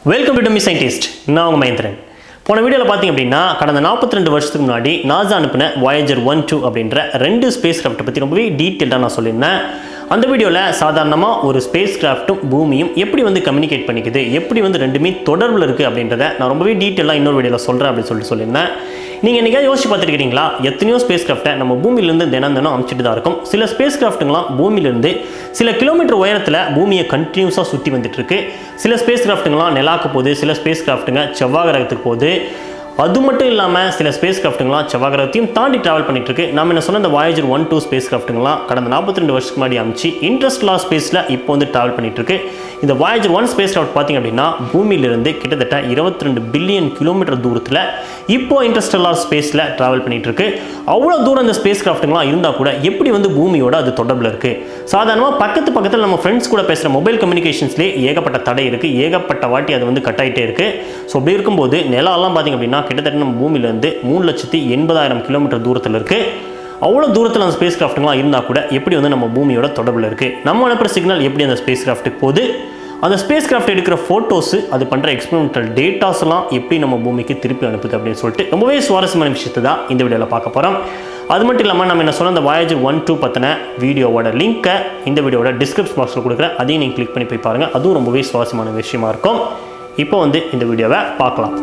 welcome to dummy scientist நான் உங்கள் மகேந்திரன் போன வீடியோவில் பார்த்தீங்க அப்படின்னா கடந்த 42 ரெண்டு வருஷத்துக்கு முன்னாடி நாசா அனுப்பின வாயேஜர் ஒன் டூ அப்படின்ற ரெண்டு ஸ்பேஸ் கிராஃப்ட்டை பற்றி ரொம்பவே டீட்டெயில்டாக நான் சொல்லியிருந்தேன் அந்த வீடியோவில் சாதாரணமாக ஒரு ஸ்பேஸ் கிராஃப்ட்டும் பூமியும் எப்படி வந்து கம்யூனிகேட் பண்ணிக்குது எப்படி வந்து ரெண்டுமே தொடர்பில் இருக்குது அப்படின்றத நான் ரொம்பவே டீட்டெயிலாக இன்னொரு வீடியோவில் சொல்கிறேன் அப்படின்னு சொல்லிட்டு சொல்லியிருந்தேன் நீங்கள் என்னைக்காவது யோசிச்சு பார்த்துருக்கீங்களா எத்தனையோ ஸ்பேஸ் கிராஃப்ட்டை நம்ம பூமியிலேருந்து தினம் தினம் அமைச்சிட்டு தான் இருக்கும் சில ஸ்பேஸ் கிராஃப்ட்டுங்களாம் பூமியிலேருந்து சில கிலோமீட்டர் உயரத்தில் பூமியை கண்டினியூஸாக சுற்றி வந்துட்டு இருக்கு சில ஸ்பேஸ் கிராஃப்ட்டுங்களாம் நிலாக்கு போகுது சில ஸ்பேஸ் கிராஃப்ட்டுங்க செவ்வாய் கிரகத்துக்கு போகுது அது மட்டும் இல்லாமல் சில ஸ்பேஸ் கிராஃப்ட்டுங்களாம் செவ்வாய் கிரகத்தையும் தாண்டி ட்ராவல் பண்ணிட்டு இருக்கு நம்ம என்ன சொன்ன இந்த வாயேஜர் ஒன் டூ ஸ்பேஸ் கிராஃப்ட்டுங்களாம் கடந்த 42 ரெண்டு வருஷத்துக்கு முன்னாடி அமைச்சு இன்ட்ரெஸ்ட்லா ஸ்பேஸில் இப்போ வந்து ட்ராவல் பண்ணிட்டு இருக்கு இந்த வாயேஜர் ஒன் ஸ்பேஸ் கிராஃப்ட் பார்த்தீங்க அப்படின்னா பூமியிலிருந்து கிட்டத்தட்ட 22 ரெண்டு பில்லியன் கிலோமீட்டர் தூரத்தில் இப்போ இன்டர்ஸ்டெல்லார் ஸ்பேஸில் ட்ராவல் பண்ணிட்டு இருக்கு அவ்வளோ தூரம் இந்த ஸ்பேஸ் கிராஃப்ட்டுங்களாம் இருந்தால் கூட எப்படி வந்து பூமியோட அது தொடர்பில் இருக்கு சாதாரணமாக பக்கத்து பக்கத்தில் நம்ம ஃப்ரெண்ட்ஸ் கூட பேசுகிற மொபைல் கம்யூனிகேஷன்ஸ்லேயே ஏகப்பட்ட தடை இருக்கு ஏகப்பட்ட வாட்டி அது வந்து கட் ஆகிட்டே இருக்கு ஸோ அப்படி இருக்கும்போது நிலம்லாம் பார்த்தீங்க அப்படின்னா கிட்டத்தட்ட நம்ம பூமியிலேருந்து மூணு லட்சத்தி எண்பதாயிரம் கிலோமீட்டர் தூரத்தில் இருக்கு அவ்வளோ தூரத்தில் அந்த ஸ்பேஸ் கிராஃப்ட்டுங்களாம் இருந்தால் கூட எப்படி வந்து நம்ம பூமியோட தொடர்பில் இருக்குது நம்ம அனுப்புகிற சிக்னல் எப்படி அந்த ஸ்பேஸ் கிராஃப்ட்டுக்கு போகுது அந்த ஸ்பேஸ் கிராஃப்ட் எடுக்கிற ஃபோட்டோஸு அது பண்ணுற எக்ஸ்பெரிமெண்டல் டேட்டாஸ்லாம் எப்படி நம்ம பூமிக்கு திருப்பி அனுப்புது அப்படின்னு சொல்லிட்டு ரொம்பவே சுவாரஸ்யமான விஷயத்தை தான் இந்த வீடியோவில் பார்க்க போகிறோம் அது மட்டும் இல்லாமல் நம்ம என்ன சொன்ன அந்த வாயேஜர் ஒன் டூ பற்றின வீடியோவோட லிங்க்கை இந்த வீடியோட டிஸ்கிரிப்ஷன் பாக்ஸில் கொடுக்குறேன் அதையும் நீங்கள் கிளிக் பண்ணி போய் பாருங்கள் அதுவும் ரொம்பவே சுவாரஸ்யமான விஷயமா இருக்கும் இப்போ வந்து இந்த வீடியோவை பார்க்கலாம்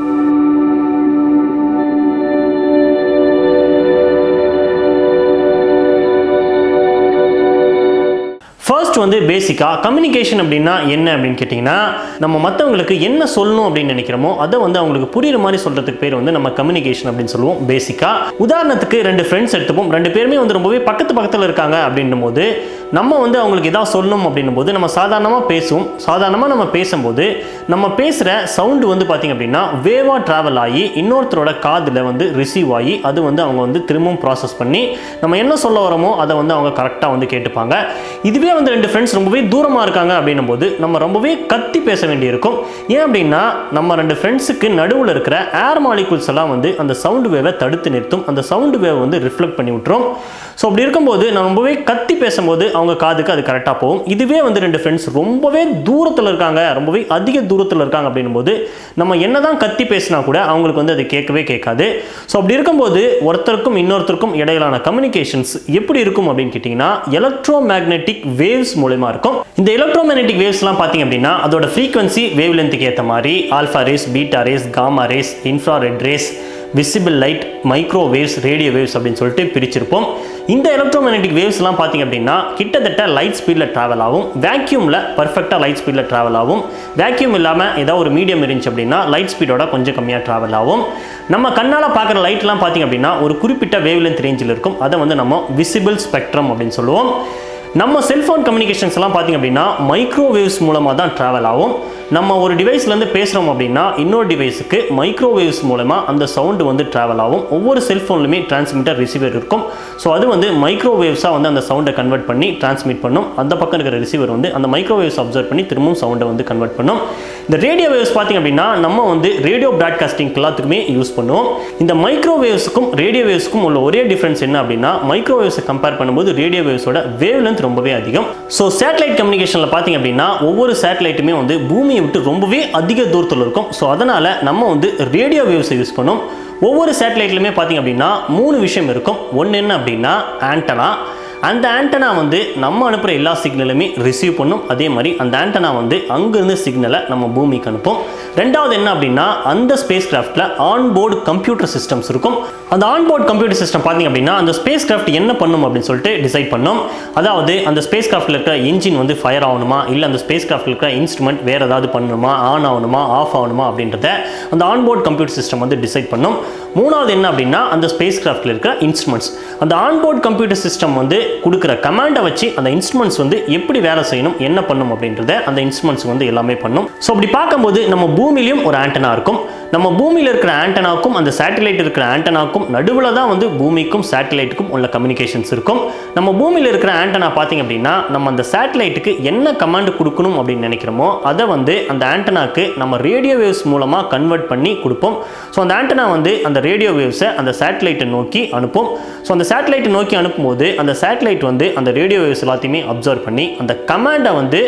ஃபர்ஸ்ட் வந்து பேசிக்காக கம்யூனிகேஷன் அப்படின்னா என்ன அப்படின்னு கேட்டிங்கன்னா நம்ம மற்றவங்களுக்கு என்ன சொல்லணும் அப்படின்னு நினைக்கிறோமோ அதை வந்து அவங்களுக்கு புரியுற மாதிரி சொல்கிறதுக்கு பேர் வந்து நம்ம கம்யூனிகேஷன் அப்படின்னு சொல்லுவோம் பேசிக்காக உதாரணத்துக்கு ரெண்டு ஃப்ரெண்ட்ஸ் எடுத்துப்போம் ரெண்டு பேருமே வந்து ரொம்பவே பக்கத்து பக்கத்தில் இருக்காங்க அப்படின்னும் போது நம்ம வந்து அவங்களுக்கு எதாவது சொல்லணும் அப்படின்னும் போது நம்ம சாதாரணமாக பேசுவோம் சாதாரணமாக நம்ம பேசும்போது நம்ம பேசுகிற சவுண்டு வந்து பார்த்திங்க அப்படின்னா வேவாக ட்ராவல் ஆகி இன்னொருத்தரோட காதில் வந்து ரிசீவ் ஆகி அது வந்து அவங்க வந்து திரும்பவும் ப்ராசஸ் பண்ணி நம்ம என்ன சொல்ல வரோமோ அதை வந்து அவங்க கரெக்டாக வந்து கேட்டுப்பாங்க இதுவே வந்து ரெண்டு ஃப்ரெண்ட்ஸ் ரொம்பவே தூரமாக இருக்காங்க அப்படின்னும் போது நம்ம ரொம்பவே கத்தி பேச வேண்டியிருக்கும் ஏன் அப்படின்னா நம்ம ரெண்டு ஃப்ரெண்ட்ஸுக்கு நடுவில் இருக்கிற ஏர் மாலிகுல்ஸ் எல்லாம் வந்து அந்த சவுண்டு வேவை தடுத்து நிறுத்தும் அந்த சவுண்டு வேவை வந்து ரிஃப்ளெக்ட் பண்ணி விட்டுரும் ஸோ அப்படி இருக்கும்போது நான் ரொம்பவே கத்தி பேசும்போது அவங்க காதுக்கு அது கரெக்டாக போகும் இதுவே வந்து ரெண்டு ஃப்ரெண்ட்ஸ் ரொம்பவே தூரத்தில் இருக்காங்க ரொம்பவே அதிக தூரத்தில் இருக்காங்க அப்படின்னும் போது நம்ம என்னதான் கத்தி பேசினா கூட அவங்களுக்கு வந்து அது கேட்கவே கேட்காது ஸோ அப்படி இருக்கும்போது ஒருத்தருக்கும் இன்னொருத்தருக்கும் இடையிலான கம்யூனிகேஷன்ஸ் எப்படி இருக்கும் அப்படின்னு கேட்டிங்கன்னா எலக்ட்ரோ மேக்னெட்டிக் வேவ்ஸ் மூலமா இருக்கும் இந்த எலக்ட்ரோ மேக்னெட்டிக் வேவ்ஸ்லாம் பார்த்தீங்க அப்படின்னா அதோட ஃப்ரீக்வன்சி வேவ் லென்த்துக்கு ஏற்ற மாதிரி alpha rays beta rays gamma rays infrared rays visible light microwaves radio waves அப்படின்னு சொல்லிட்டு பிரிச்சிருப்போம் இந்த எலக்ட்ரோமேக்னெட்டிக் வேவ்ஸ்லாம் பார்த்தீங்க அப்படின்னா கிட்டத்தட்ட லைட் ஸ்பீடில் ட்ராவல் ஆகும் வேக்யூமில் பர்ஃபெக்டாக லைட் ஸ்பீடில் ட்ராவல் ஆகும் வேக்யூம் இல்லாமல் ஏதாவது ஒரு மீடியம் இருந்துச்சு அப்படின்னா லைட் ஸ்பீடோட கொஞ்சம் கம்மியாக ட்ராவல் ஆகும் நம்ம கண்ணால் பார்க்குற லைட்லாம் பார்த்தீங்க அப்படின்னா ஒரு குறிப்பிட்ட வேவ் லென்த் ரேஞ்சில் இருக்கும் அதை வந்து நம்ம விசிபிள் ஸ்பெக்ட்ரம் அப்படின்னு சொல்லுவோம் நம்ம செல்ஃபோன் கம்யூனிகேஷன்ஸ் எல்லாம் பார்த்தீங்க அப்படின்னா மைக்ரோவேவ்ஸ் மூலமாக தான் ட்ராவல் ஆகும் நம்ம ஒரு டிவைஸ்லேருந்து பேசுகிறோம் அப்படின்னா இன்னொரு டிவைஸுக்கு மைக்ரோவேவ்ஸ் மூலமாக அந்த சவுண்டு வந்து ட்ராவல் ஆகும் ஒவ்வொரு செல்ஃபோன்லையுமே டிரான்ஸ்மிட்டர் ரிசீவர் இருக்கும் ஸோ அது வந்து மைக்ரோவேவ்ஸாக வந்து அந்த சவுண்டை கன்வெர்ட் பண்ணி டிரான்ஸ்மிட் பண்ணும் அந்த பக்கம் இருக்கிற ரிசீவர் வந்து அந்த மைக்ரோவேவ்ஸ் அப்சர்வ் பண்ணி திரும்பவும் சவுண்டை வந்து கன்வெர்ட் பண்ணும் இந்த ரேடியோ வேவ்ஸ் பார்த்தீங்க அப்படின்னா நம்ம வந்து ரேடியோ பிராட்காஸ்டிங் எல்லாத்துக்குமே யூஸ் பண்ணுவோம் இந்த மைக்ரோவேவ்ஸுக்கும் ரேடியோ வேவ்ஸுக்கும் உள்ள ஒரே டிஃப்ரென்ஸ் என்ன அப்படின்னா மைக்ரோவேவ்ஸை கம்பேர் பண்ணும்போது ரேடியோ வேவ்ஸோட வேவ் லென்த் ரொம்பவே அதிகம் ஸோ சேட்டலைட் கம்யூனிகேஷனில் பார்த்தீங்க அப்படின்னா ஒவ்வொரு சேட்டலைட்டுமே வந்து பூமியை விட்டு ரொம்பவே அதிக தூரத்தில் இருக்கும் ஸோ அதனால் நம்ம வந்து ரேடியோ வேவ்ஸை யூஸ் பண்ணோம் ஒவ்வொரு சேட்டலைட்லையுமே பார்த்தீங்க அப்படின்னா மூணு விஷயம் இருக்கும் ஒன்று என்ன அப்படின்னா ஆண்டனா அந்த ஆண்டனா வந்து நம்ம அனுப்புகிற எல்லா சிக்னலுமே ரிசீவ் பண்ணும் அதே மாதிரி அந்த ஆண்டனா வந்து அங்கேருந்து சிக்னலை நம்ம பூமிக்கு அனுப்பும் ரெண்டாவது என்ன அப்படின்னா அந்த ஸ்பேஸ் கிராஃப்டில் ஆன்போர்டு கம்ப்யூட்டர் சிஸ்டம்ஸ் இருக்கும் அந்த ஆன்போர்ட் கம்ப்யூட்டர் சிஸ்டம் பார்த்தீங்க அப்படின்னா அந்த ஸ்பேஸ் கிராஃப்ட் என்ன பண்ணும் அப்படின்னு சொல்லிட்டு டிசைட் பண்ணும் அதாவது அந்த ஸ்பேஸ் கிராஃப்டில் இருக்கிற இன்ஜின் வந்து ஃபயர் ஆகணுமா இல்லை அந்த ஸ்பேஸ் கிராஃப்டில் இருக்கிற இன்ஸ்ட்ருமெண்ட் வேறு ஏதாவது பண்ணணுமா ஆன் ஆகணுமா ஆஃப் ஆகணுமா அப்படின்றத அந்த ஆன்போர்ட் கம்ப்யூட்டர் சிஸ்டம் வந்து டிசைட் பண்ணும் மூணாவது என்ன அப்படின்னா அந்த ஸ்பேஸ் கிராஃப்டில் இருக்கிற இன்ஸ்ட்ருமெண்ட்ஸ் அந்த ஆன்போர்ட் கம்ப்யூட்டர் சிஸ்டம் வந்து கொடுக்குற கமாண்டை வச்சு அந்த இன்ஸ்ட்ருமெண்ட்ஸ் வந்து எப்படி வேலை செய்யணும் என்ன பண்ணும் அப்படின்றத அந்த இன்ஸ்ட்ருமெண்ட்ஸ் வந்து எல்லாமே பண்ணும் ஸோ அப்படி பார்க்கும்போது நம்ம பூமியிலையும் ஒரு ஆண்டனா இருக்கும் நம்ம பூமியில் இருக்கிற ஆண்டனாக்கும் அந்த சேட்டலைட் இருக்கிற ஆண்டனாக்கும் நடுவில் தான் வந்து பூமிக்கும் சேட்டலைட்டுக்கும் உள்ள கம்யூனிகேஷன்ஸ் இருக்கும் நம்ம பூமியில் இருக்கிற ஆண்டனா பார்த்தீங்க அப்படின்னா நம்ம அந்த சேட்டலைட்டுக்கு என்ன கமாண்ட் கொடுக்கணும் அப்படின்னு நினைக்கிறோமோ அதை வந்து அந்த ஆண்டனாக்கு நம்ம ரேடியோ வேவ்ஸ் மூலமாக கன்வெர்ட் பண்ணி கொடுப்போம் ஸோ அந்த ஆண்டனா வந்து அந்த ரேடியோ வேவ்ஸை அந்த சேட்டலைட்டை நோக்கி அனுப்பும் ஸோ அந்த சேட்டலைட்டை நோக்கி அனுப்பும்போது அந்த சேட்டலைட் வந்து அந்த ரேடியோ வேவ்ஸ் எல்லாத்தையுமே அப்சர்வ் பண்ணி அந்த கமாண்டை வந்து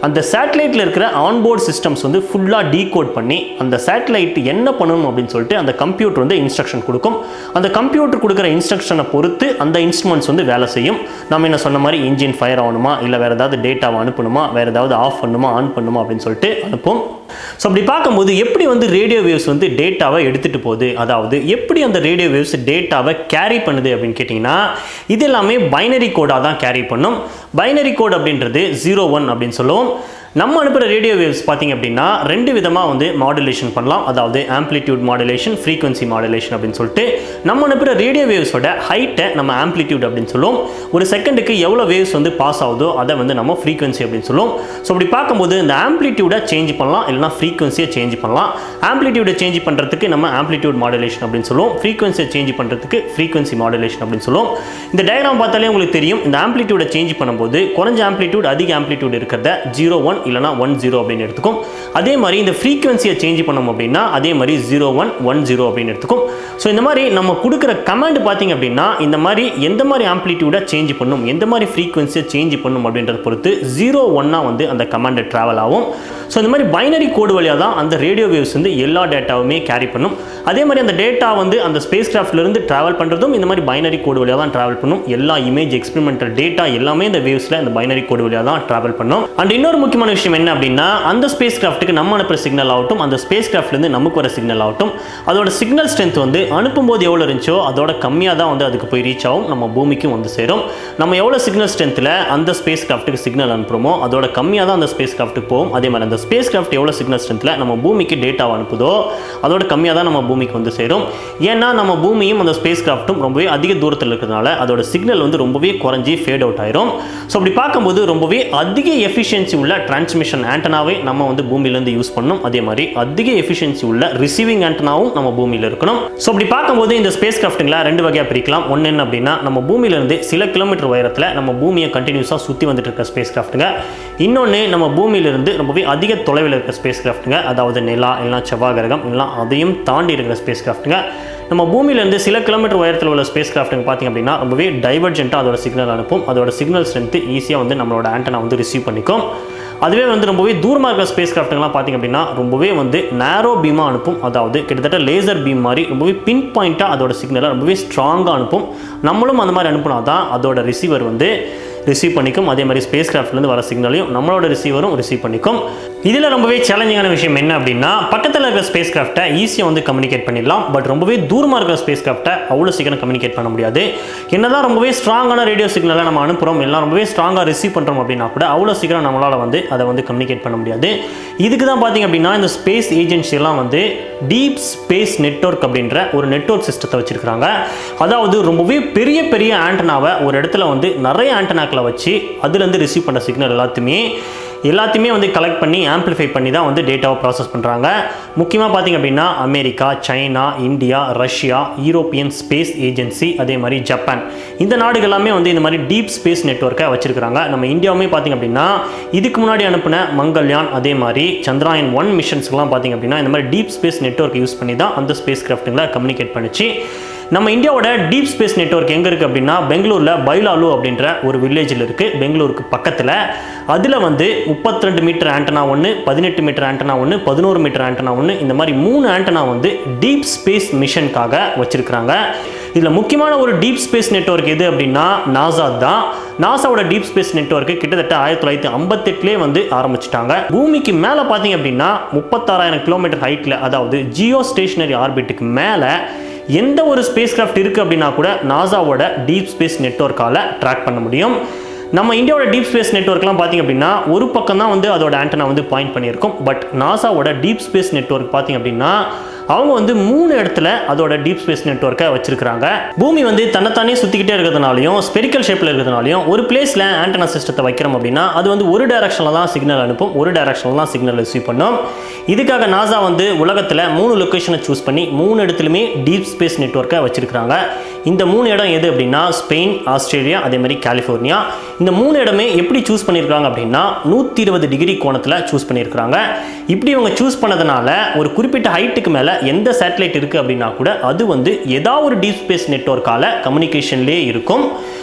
அந்த சேட்டலைட்டில் இருக்கிற ஆன்போர்ட் சிஸ்டம்ஸ் வந்து ஃபுல்லாக டீகோட் பண்ணி அந்த சேட்டலைட் என்ன பண்ணணும் அப்படின்னு சொல்லிட்டு அந்த கம்ப்யூட்டர் வந்து இன்ஸ்ட்ரக்ஷன் கொடுக்கும் அந்த கம்ப்யூட்டர் கொடுக்குற இன்ஸ்ட்ரக்ஷனை பொறுத்து அந்த இன்ஸ்ட்ருமெண்ட்ஸ் வந்து வேலை செய்யும் நம்ம என்ன சொன்ன மாதிரி இன்ஜின் ஃபயர் ஆகணுமா இல்லை வேறு ஏதாவது டேட்டாவை அனுப்பணுமா வேறு ஏதாவது ஆஃப் பண்ணுமா ஆன் பண்ணுமா அப்படின்னு சொல்லிட்டு அனுப்பும் ஸோ அப்படி பார்க்கும்போது எப்படி வந்து ரேடியோ வேவ்ஸ் வந்து டேட்டாவை எடுத்துகிட்டு போகுது அதாவது எப்படி அந்த ரேடியோ வேவ்ஸ் டேட்டாவை கேரி பண்ணுது அப்படின்னு கேட்டிங்கன்னா இது எல்லாமே பைனரி கோடாக தான் கேரி பண்ணும் பைனரி கோட் அப்படின்றது ஜீரோ ஒன் அப்படின்னு சொல்லுவோம் நம்ம அனுப்புகிற ரேடியோ வேவ்ஸ் பார்த்தீங்க அப்படின்னா ரெண்டு விதமாக வந்து மாடுலேஷன் பண்ணலாம் அதாவது ஆம்ப்ளிடியூட் மாடுலேஷன் ஃப்ரீக்வன்சி மாடுலேஷன் அப்படின்னு சொல்லிட்டு நம்ம அனுப்புகிற ரேடியோ வேவ்ஸோட ஹைட்டை நம்ம ஆம்ப்ளிடியூட் அப்படின்னு சொல்லுவோம் ஒரு செகண்டுக்கு எவ்வளோ வேவ்ஸ் வந்து பாஸ் ஆகுதோ அதை வந்து நம்ம ஃப்ரீக்வன்சி அப்படின்னு சொல்லுவோம் ஸோ அப்படி பார்க்கும்போது இந்த ஆம்ப்ளிடியூடை சேஞ்ச் பண்ணலாம் இல்லைனா ஃப்ரீக்வன்சியை சேஞ்ச் பண்ணலாம் ஆம்ப்ளிடியூடை சேஞ்ச் பண்ணுறதுக்கு நம்ம ஆம்ப்ளிடியூட் மாடுலேஷன் அப்படின்னு சொல்லுவோம் ஃப்ரீக்வன்சியை சேஞ்ச் பண்ணுறதுக்கு ஃப்ரீக்வன்சி மாடுலேஷன் அப்படின்னு சொல்லுவோம் இந்த டயக்ராம் பார்த்தாலே உங்களுக்கு தெரியும் இந்த ஆம்ப்ளிடியூடை சேஞ்ச் பண்ணும்போது குறைஞ்ச ஆம்ப்ளிடியூட் அதிக ஆம்ப்ளிடியூட் இருக்கிறத ஜீரோ ஒன் இல்லைனா ஒன் ஜீரோ அப்படின்னு எடுத்துக்கும் அதே மாதிரி இந்த ஃப்ரீக்வன்சியை சேஞ்ச் பண்ணோம் அப்படின்னா அதே மாதிரி ஜீரோ ஒன் ஒன் ஜீரோ அப்படின்னு எடுத்துக்கும் ஸோ இந்த மாதிரி நம்ம கொடுக்குற கமாண்ட் பார்த்தீங்க அப்படின்னா இந்த மாதிரி எந்த மாதிரி ஆம்ப்ளிடியூடை சேஞ்ச் பண்ணும் எந்த மாதிரி ஃப்ரீக்வன்சியை சேஞ்ச் பண்ணும் அப்படின்றத பொறுத்து ஜீரோ ஒன்னாக வந்து அந்த கமாண்ட் ட்ராவல் ஆகும் ஸோ இந்த மாதிரி பைனரி கோடு வழியாக தான் அந்த ரேடியோ வேவ்ஸ் வந்து எல்லா டேட்டாவுமே கேரி பண்ணும் அதே மாதிரி அந்த டேட்டா வந்து அந்த ஸ்பேஸ் கிராஃப்ட்லேருந்து ட்ராவல் பண்ணுறதும் இந்த மாதிரி பைனரி கோடு வழியாக தான் ட்ராவல் பண்ணும் எல்லா இமேஜ் எக்ஸ்பெரிமெண்டல் டேட்டா எல்லாமே இந்த வேவ்ஸில் இந்த பைனரி கோடு வழியாக தான் ட்ராவல் பண்ணும் அண்ட் இன்னொரு முக்கியமான விஷயம் என்ன அப்படின்னா அந்த ஸ்பேஸ் கிராஃப்ட்டுக்கு நம்ம அனுப்புகிற சிக்னல் ஆகட்டும் அந்த ஸ்பேஸ் கிராஃப்ட்லேருந்து நமக்கு வர சிக்னல் ஆகட்டும் அதோட சிக்னல் ஸ்ட்ரென்த் வந்து அனுப்பும்போது எவ்வளோ இருந்துச்சோ அதோட கம்மியாக தான் வந்து அதுக்கு போய் ரீச் ஆகும் நம்ம பூமிக்கும் வந்து சேரும் நம்ம எவ்வளோ சிக்னல் ஸ்ட்ரென்த்தில் அந்த ஸ்பேஸ் கிராஃப்ட்டுக்கு சிக்னல் அனுப்புகிறோமோ அதோட கம்மியாக தான் அந்த ஸ்பேஸ் கிராஃப்ட்டுக்கு போகும் அதே மாதிரி அந்த ஸ்பேஸ் கிராஃப்ட் எவ்வளோ சிக்னல் ஸ்ட்ரென்த்தில் நம்ம பூமிக்கு டேட்டாவை அனுப்புதோ அதோட கம்மியாக தான் நம்ம பூமிக்கு வந்து சேரும் ஏன்னா நம்ம பூமியும் அந்த ஸ்பேஸ் கிராஃப்ட்டும் ரொம்பவே அதிக தூரத்தில் இருக்கிறதுனால அதோட சிக்னல் வந்து ரொம்பவே குறைஞ்சி ஃபேட் அவுட் ஆயிரும் ஸோ அப்படி பார்க்கும்போது ரொம்பவே அதிக எஃபிஷியன்சி உள்ள டிரான்ஸ்மிஷன் ஆண்டனாவே நம்ம வந்து பூமியிலேருந்து யூஸ் பண்ணணும் அதே மாதிரி அதிக எஃபிஷியன்சி உள்ள ரிசீவிங் ஆண்டனாவும் நம்ம பூமியில் இருக்கணும் ஸோ அப்படி பார்க்கும்போது இந்த ஸ்பேஸ் கிராஃப்ட்டுங்களை ரெண்டு வகையாக பிரிக்கலாம் ஒன்று என்ன அப்படின்னா நம்ம பூமியிலேருந்து சில கிலோமீட்டர் உயரத்தில் நம்ம பூமியை கண்டினியூஸாக சுற்றி வந்துட்டு இருக்க ஸ்பேஸ் கிராஃப்ட்டுங்க இன்னொன்று நம்ம பூமியிலிருந்து ரொம்பவே அதிக தொலைவில் இருக்க ஸ்பேஸ் கிராஃப்ட்டுங்க அதாவது நிலா இல்லைனா செவ்வாய் கிரகம் இல்லைனா அதையும் தாண்டி இருக்கிற ஸ்பேஸ் கிராஃப்ட்டுங்க நம்ம பூமியிலேருந்து சில கிலோமீட்டர் உயரத்தில் உள்ள ஸ்பேஸ் கிராஃப்ட்டுங்க பார்த்திங்க அப்படின்னா ரொம்பவே டைவர்ஜென்ட்டாக அதோட சிக்னல் அனுப்பும் அதோட சிக்னல் ஸ்ட்ரென்த்து ஈஸியாக வந்து நம்மளோட ஆண்டனா வந்து ரிசீவ் பண்ணிக்கும் அதுவே வந்து ரொம்பவே தூரமாக இருக்கிற ஸ்பேஸ் கிராஃப்ட்டுங்களாம் பார்த்திங்க அப்படின்னா ரொம்பவே வந்து நேரோ பீமாக அனுப்பும் அதாவது கிட்டத்தட்ட லேசர் பீம் மாதிரி ரொம்பவே பின் பாயிண்ட்டாக அதோட சிக்னலை ரொம்பவே ஸ்ட்ராங்காக அனுப்பும் நம்மளும் அந்த மாதிரி அனுப்புனா தான் அதோட ரிசீவர் வந்து ரிசீவ் பண்ணிக்கும் அதே மாதிரி ஸ்பேஸ் கிராஃப்ட்லேருந்து வர சிக்னலையும் நம்மளோட ரிசீவரும் ரிசீவ் பண்ணிக்கும் இதில் ரொம்பவே சேலஞ்சிங்கான விஷயம் என்ன அப்படின்னா பக்கத்தில் இருக்கிற ஸ்பேஸ் கிராஃப்ட்டை ஈஸியாக வந்து கம்யூனிகேட் பண்ணிடலாம் பட் ரொம்பவே தூரமாக இருக்கிற ஸ்பேஸ் கிராஃப்ட்டை அவ்வளோ சீக்கிரம் கம்யூனிகேட் பண்ண முடியாது என்னதான் ரொம்பவே ஸ்ட்ராங்கான ரேடியோ சிக்னலை நம்ம அனுப்புகிறோம் எல்லாம் ரொம்பவே ஸ்ட்ராங்காக ரிசீவ் பண்ணுறோம் அப்படின்னா கூட அவ்வளோ சீக்கிரம் நம்மளால் வந்து அதை வந்து கம்யூனிகேட் பண்ண முடியாது இதுக்கு தான் பார்த்தீங்க அப்படின்னா இந்த ஸ்பேஸ் ஏஜென்சி எல்லாம் வந்து டீப் ஸ்பேஸ் நெட்வொர்க் அப்படின்ற ஒரு நெட்வொர்க் சிஸ்டத்தை வச்சுருக்காங்க அதாவது ரொம்பவே பெரிய பெரிய ஆண்டனாவை ஒரு இடத்துல வந்து நிறைய ஆண்டனாக்களை வச்சு அதுலேருந்து ரிசீவ் பண்ண சிக்னல் எல்லாத்தையுமே எல்லாத்தையுமே வந்து கலெக்ட் பண்ணி ஆம்ப்ளிஃபை பண்ணி தான் வந்து டேட்டாவை ப்ராசஸ் பண்ணுறாங்க முக்கியமாக பார்த்திங்க அப்படின்னா America China India Russia European space agency அதே மாதிரி ஜப்பான் இந்த நாடுகள் எல்லாமே வந்து இந்த மாதிரி டீப் ஸ்பேஸ் நெட்ஒர்க்கை வச்சிருக்காங்க நம்ம இந்தியாவுமே பார்த்திங்க அப்படின்னா இதுக்கு முன்னாடி அனுப்பின மங்கள்யான் அதே மாதிரி சந்திராயன் ஒன் மிஷன்ஸ்லாம் பார்த்திங்க அப்படின்னா இந்த மாதிரி டீப் ஸ்பேஸ் நெட்ஒர்க் யூஸ் பண்ணி தான் அந்த ஸ்பேஸ் கிராஃப்ட்டுங்களை கம்யூனிகேட் பண்ணிச்சு நம்ம இந்தியாவோட டீப் ஸ்பேஸ் நெட்ஒர்க் எங்கே இருக்குது அப்படின்னா பெங்களூரில் பைலாலு அப்படின்ற ஒரு வில்லேஜில் இருக்குது பெங்களூருக்கு பக்கத்தில் அதில் வந்து முப்பத்தி ரெண்டு மீட்டர் ஆண்டனா ஒன்று பதினெட்டு மீட்டர் ஆண்டனா ஒன்று பதினோரு மீட்டர் ஆண்டனா ஒன்று இந்த மாதிரி மூணு ஆண்டனா வந்து டீப் ஸ்பேஸ் மிஷனுக்காக வச்சுருக்கிறாங்க இதில் முக்கியமான ஒரு டீப் ஸ்பேஸ் நெட்ஒர்க் எது அப்படின்னா நாசா தான் நாசாவோட டீப் ஸ்பேஸ் நெட்ஒர்க்கு கிட்டத்தட்ட ஆயிரத்தி தொள்ளாயிரத்தி ஐம்பத்தெட்டுலேயே வந்து ஆரம்பிச்சிட்டாங்க பூமிக்கு மேலே பார்த்தீங்க அப்படின்னா முப்பத்தாறாயிரம் கிலோமீட்டர் ஹைட்டில் அதாவது ஜியோ ஸ்டேஷனரி ஆர்பிட்டுக்கு மேலே எந்த ஒரு ஸ்பேஸ் கிராஃப்ட் இருக்குது அப்படின்னா கூட நாசாவோட டீப் ஸ்பேஸ் நெட்ஒர்க்கால் ட்ராக் பண்ண முடியும் நம்ம இந்தியாவோட டீப் ஸ்பேஸ் நெட்ஒர்க்லாம் பார்த்திங்க அப்படின்னா ஒரு பக்கம் தான் வந்து அதோட ஆண்டனா வந்து பாயிண்ட் பண்ணியிருக்கோம் பட் நாசாவோட டீப் ஸ்பேஸ் நெட்ஒர்க் பார்த்திங்க அப்படின்னா அவங்க வந்து மூணு இடத்துல அதோட டீப் ஸ்பேஸ் நெட்ஒர்க்கை வச்சிருக்காங்க பூமி வந்து தன்னைத்தானே சுற்றிக்கிட்டே இருக்கிறதுனாலையும் ஸ்பெரிக்கல் ஷேப்பில் இருக்கிறதுனாலையும் ஒரு பிளேஸில் ஆண்டனா சிஸ்டத்தை வைக்கிறோம் அப்படின்னா அது வந்து ஒரு டைரக்ஷனில் தான் சிக்னல் அனுப்பும் ஒரு டைரக்ஷனில் தான் சிக்னல் ரிசீவ் பண்ணும் இதுக்காக நாசா வந்து உலகத்தில் மூணு லொக்கேஷனை சூஸ் பண்ணி மூணு இடத்துலையுமே டீப் ஸ்பேஸ் நெட்ஒர்க்கை வச்சிருக்காங்க இந்த மூணு இடம் எது அப்படின்னா ஸ்பெயின் ஆஸ்திரேலியா அதே மாதிரி கலிஃபோர்னியா இந்த மூணு இடமே எப்படி சூஸ் பண்ணியிருக்காங்க அப்படின்னா நூற்றி இருபது டிகிரி கோணத்தில் சூஸ் பண்ணியிருக்கிறாங்க இப்படி இவங்க சூஸ் பண்ணதுனால ஒரு குறிப்பிட்ட ஹைட்டுக்கு மேலே எந்த சேட்டலைட் இருக்குது அப்படின்னா கூட அது வந்து ஏதாவது ஒரு டீப் ஸ்பேஸ் நெட்ஒர்க்கால கம்யூனிகேஷன்லேயே இருக்கும்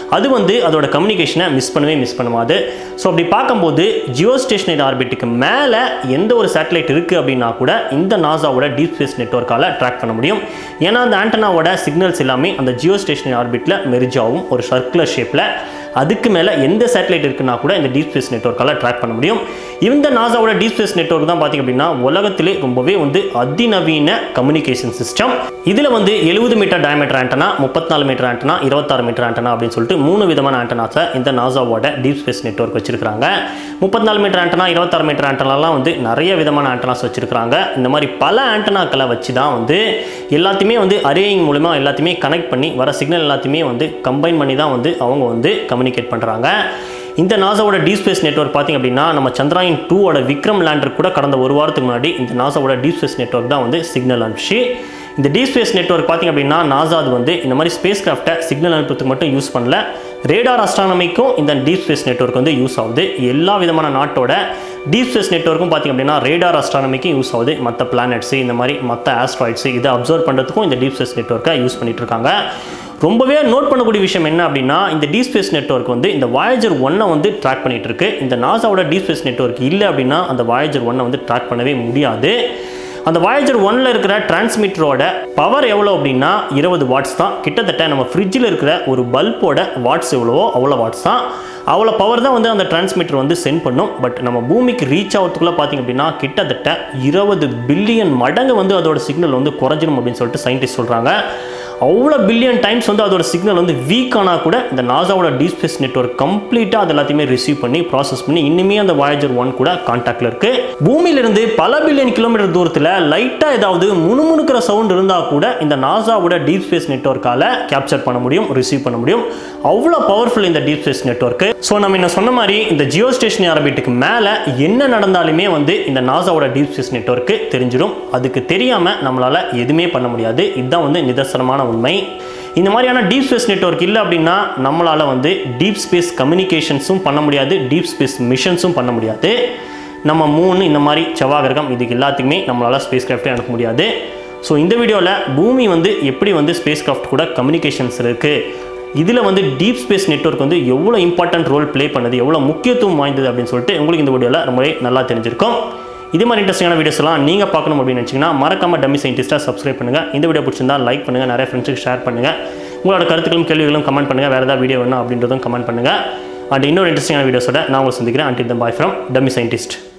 அது வந்து அதோட கம்யூனிகேஷனை மிஸ் பண்ணவே மிஸ் பண்ணுவாது ஸோ அப்படி பார்க்கும்போது ஜியோ ஸ்டேஷனரி ஆர்பிட்டுக்கு மேலே எந்த ஒரு சேட்டலைட் இருக்குது அப்படின்னா கூட இந்த நாசாவோட டீப் ஸ்பேஸ் நெட்ஒர்க்கால் ட்ராக் பண்ண முடியும் ஏன்னா அந்த ஆண்டனாவோட சிக்னல்ஸ் எல்லாமே அந்த ஜியோ ஸ்டேஷனரி ஆர்பிட்டில் மெரிஜ் ஆகும் ஒரு சர்க்குலர் ஷேப்பில் அதுக்கு மேலே எந்த சேட்டலைட் இருக்குன்னா கூட இந்த டீப் ஸ்பேஸ் நெட்ஒர்க்கால் ட்ராக் பண்ண முடியும் இந்த நாசாவோட டீப் ஸ்பேஸ் நெட்ஒர்க் தான் பார்த்திங்க அப்படின்னா உலகத்திலே ரொம்பவே வந்து அதிநவீன கம்யூனிகேஷன் சிஸ்டம் இதில் வந்து எழுபது மீட்டர் டயமீட்டர் ஆண்டனா முப்பத்தி நாலு மீட்டர் ஆண்டனா இருபத்தாறு மீட்டர் ஆண்டனா அப்படின்னு சொல்லிட்டு மூணு விதமான ஆண்டனாஸை இந்த நாசாவோட டீப் ஸ்பேஸ் நெட்ஒர்க் வச்சிருக்காங்க முப்பத்தி நாலு மீட்டர் ஆண்டனா இருபத்தாறு மீட்டர் ஆண்டனாலாம் வந்து நிறைய விதமான ஆண்டனாஸ் வச்சிருக்காங்க இந்த மாதிரி பல ஆண்டனாக்களை வச்சு தான் வந்து எல்லாத்தையுமே வந்து அரேயிங் மூலமா எல்லாத்தையுமே கனெக்ட் பண்ணி வர சிக்னல் எல்லாத்தையுமே வந்து கம்பைன் பண்ணி தான் வந்து அவங்க வந்து கம்யூனிகேட் பண்ணுறாங்க இந்த நாசாவோட டீப் ஸ்பேஸ் நெட்ஒர்க் பார்த்திங்க அப்படின்னா நம்ம சந்திராயன் டூவோட விக்ரம் லேண்டர் கூட கடந்த ஒரு வாரத்துக்கு முன்னாடி இந்த நாசாவோட டீப் ஸ்பேஸ் நெட்ஒர்க் தான் வந்து சிக்னல் அனுப்பிச்சு இந்த டீப் ஸ்பேஸ் நெட்ஒர்க் பார்த்திங்க அப்படின்னா நாசா அது வந்து இந்த மாதிரி ஸ்பேஸ் கிராஃப்டை சிக்னல் அனுப்புறதுக்கு மட்டும் யூஸ் பண்ணல ரேடார் அஸ்ட்ரானமிக்கும் இந்த டீப் ஸ்பேஸ் நெட்ஒர்க் வந்து யூஸ் ஆகுது எல்லா விதமான நாட்டோட டீப் ஸ்பேஸ் நெட்ஒர்க்கும் பார்த்திங்க அப்படின்னா ரேடார் அஸ்ட்ரானமிக்கும் யூஸ் ஆகுது மற்ற பிளானட்ஸு இந்த மாதிரி மற்ற ஆஸ்ட்ராய்ட்ஸு இதை அப்சர்வ் பண்ணுறதுக்கும் இந்த டீப் ஸ்பேஸ் நெட்ஒர்க்கை யூஸ் பண்ணிட்டு இருக்காங்க ரொம்பவே நோட் பண்ணக்கூடிய விஷயம் என்ன அப்படின்னா இந்த டீப் ஸ்பேஸ் நெட்ஒர்க் வந்து இந்த வாயேஜர் ஒன்னை வந்து ட்ராக் பண்ணிட்டு இருக்கு இந்த நாசாவோட டீப் ஸ்பேஸ் நெட்ஒர்க் இல்லை அப்படின்னா அந்த வாயேஜர் ஒன்னை வந்து ட்ராக் பண்ணவே முடியாது அந்த வாயேஜர் ஒன்ல இருக்கிற டிரான்ஸ்மிட்டரோட பவர் எவ்வளோ அப்படின்னா இருபது வாட்ஸ் தான் கிட்டத்தட்ட நம்ம ஃப்ரிட்ஜில் இருக்கிற ஒரு பல்போட வாட்ஸ் எவ்வளவோ அவ்வளோ வாட்ஸ் தான் அவ்வளோ பவர் தான் வந்து அந்த டிரான்ஸ்மிட்டர் வந்து சென்ட் பண்ணும் பட் நம்ம பூமிக்கு ரீச் ஆகிறதுக்குள்ளே பார்த்தீங்க அப்படின்னா கிட்டத்தட்ட இருபது பில்லியன் மடங்கு வந்து அதோட சிக்னல் வந்து குறைஞ்சிரும் அப்படின்னு சொல்லிட்டு சயின்டிஸ்ட் சொல்கிறாங்க அவ்வளோ பில்லியன் டைம்ஸ் வந்து அதோட சிக்னல் வந்து வீக் ஆனால் கூட இந்த நாசாவோட டீப் ஸ்பேஸ் நெட்ஒர்க் கம்ப்ளீட்டாக அது எல்லாத்தையுமே ரிசீவ் பண்ணி ப்ராசஸ் பண்ணி இன்னுமே அந்த வாயேஜர் ஒன் கூட கான்டாக்டில் இருக்கு பூமியிலிருந்து பல பில்லியன் கிலோமீட்டர் தூரத்தில் லைட்டாக ஏதாவது முணுமுணுக்கிற சவுண்ட் இருந்தால் கூட இந்த நாசாவோட டீப் ஸ்பேஸ் நெட்ஒர்க்கால் கேப்சர் பண்ண முடியும் ரிசீவ் பண்ண முடியும் அவ்வளோ பவர்ஃபுல் இந்த டீப் ஸ்பேஸ் நெட்ஒர்க்கு ஸோ நம்ம என்ன சொன்ன மாதிரி இந்த ஜியோ ஸ்டேஷன் ஆர்பிட்டுக்கு மேலே என்ன நடந்தாலுமே வந்து இந்த நாசாவோட டீப் ஸ்பேஸ் நெட்ஒர்க்கு தெரிஞ்சிடும் அதுக்கு தெரியாமல் நம்மளால் எதுவுமே பண்ண முடியாது இதுதான் வந்து நிதர்சனமான உண்மை இந்த மாதிரியான டீப் ஸ்பேஸ் நெட்ஒர்க் இல்லை அப்படின்னா நம்மளால் வந்து டீப் ஸ்பேஸ் கம்யூனிகேஷன்ஸும் பண்ண முடியாது டீப் ஸ்பேஸ் மிஷன்ஸும் பண்ண முடியாது நம்ம மூணு இந்த மாதிரி செவ்வாய் கிரகம் இதுக்கு எல்லாத்துக்குமே நம்மளால் ஸ்பேஸ் கிராஃப்டே அனுப்ப முடியாது ஸோ இந்த வீடியோவில் பூமி வந்து எப்படி வந்து ஸ்பேஸ் கிராஃப்ட் கூட கம்யூனிகேஷன்ஸ் இருக்குது இதில் வந்து டீப் ஸ்பேஸ் நெட்ஒர்க் வந்து எவ்வளோ இம்பார்ட்டன்ட் ரோல் ப்ளே பண்ணுது எவ்வளோ முக்கியத்துவம் வாய்ந்தது அப்படின்னு சொல்லிட்டு உங்களுக்கு இந்த வீடியோவில் ரொம்பவே நல்லா தெரிஞ்சிருக்கும் இதே மாதிரி இன்ட்ரெஸ்டிங்கான வீடியோஸ் எல்லாம் நீங்கள் பார்க்கணும் அப்படின்னு நினச்சிங்கன்னா மறக்காம டம்மி சயின்டிஸ்ட்டாக சப்ஸ்கிரைப் பண்ணுங்கள் இந்த வீடியோ பிடிச்சிருந்தா லைக் பண்ணுங்கள் நிறைய ஃப்ரெண்ட்ஸுக்கு ஷேர் பண்ணுங்கள் உங்களோட கருத்துக்களும் கேள்விகளும் கமெண்ட் பண்ணுங்கள் வேறு ஏதாவது வீடியோ வேணும் அப்படின்றதும் கமெண்ட் பண்ணுங்கள் அண்ட் இன்னொரு இன்ட்ரெஸ்டிங்கான வீடியோஸோட நான் உங்களை சந்திக்கிறேன் until then bye from dummy scientist